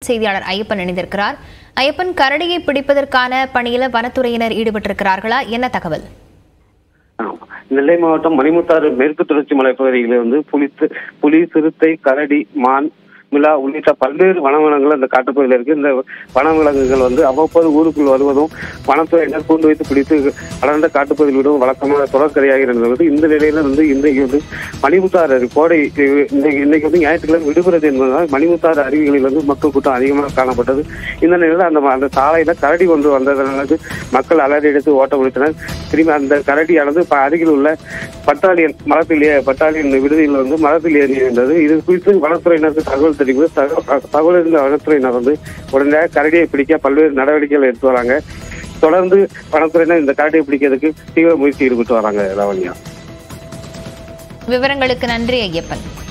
செய்தியாளர் ஐயப்பன் இணைந்திருக்கிறார் ஐயப்பன் கரடியை பிடிப்பதற்கான பணியில வனத்துறையினர் ஈடுபட்டிருக்கிறார்களா என்ன தகவல் ஆமா. நெல்லை மாவட்டம் மணிமுத்தாறு மேற்கு தொடர்ச்சி மலைப்பகுதிகளில் வந்து புலி புலி சிறுத்தை கரடி மான் மிளா உள்ளிட்ட பல்வேறு வனவிலங்குகள் அந்த காட்டுப்பகுதியில் இருக்கு இந்த வனவிலங்குகள் வந்து அவ்வப்போது ஊருக்குள் வருவதும் வனத்துறையினர் கூண்டு வைத்து பிடித்து அடர்ந்த காட்டுப்பகுதியில் விடும் வழக்கமான தொடர்கரையாக இருந்தது இந்த நிலையில வந்து இன்றைக்கு வந்து மணிமுத்தாறு அருவி கோடை இன்னைக்கு இன்னைக்கு வந்து ஞாயிற்றுக்கிழமை விடுகிறது என்பதால் மணிமுத்தாறு அருவிகளில் வந்து மக்கள் கூட்டம் அதிகமாக காணப்பட்டது இந்த நிலையில அந்த அந்த சாலையில கரடி ஒன்று வந்ததனால மக்கள் அலறி எடுத்து ஓட்ட முடித்தனர் திரும்பி அந்த கரடியானது இப்ப அருகில் உள்ள பட்டாளியன் மரத்தில் ஏ- பட்டாளியன் விடுதியில் வந்து மரத்தில் ஏறி இருந்தது இது குறித்து வனத்துறையினருக்கு தகவல் தெரிவித்து தக- தகவல் இருந்த வனத்துறையினர் வந்து உடனடியாக கரடியை பிடிக்க பல்வேறு நடவடிக்கைகள் எடுத்து வராங்க தொடர்ந்து வனத்துறையினர் இந்த கரடியை பிடிக்கிறதுக்கு தீவிர முயற்சி ஈடுபட்டு வராங்க லாவண்யா விவரங்களுக்கு நன்றி ஐயப்பன்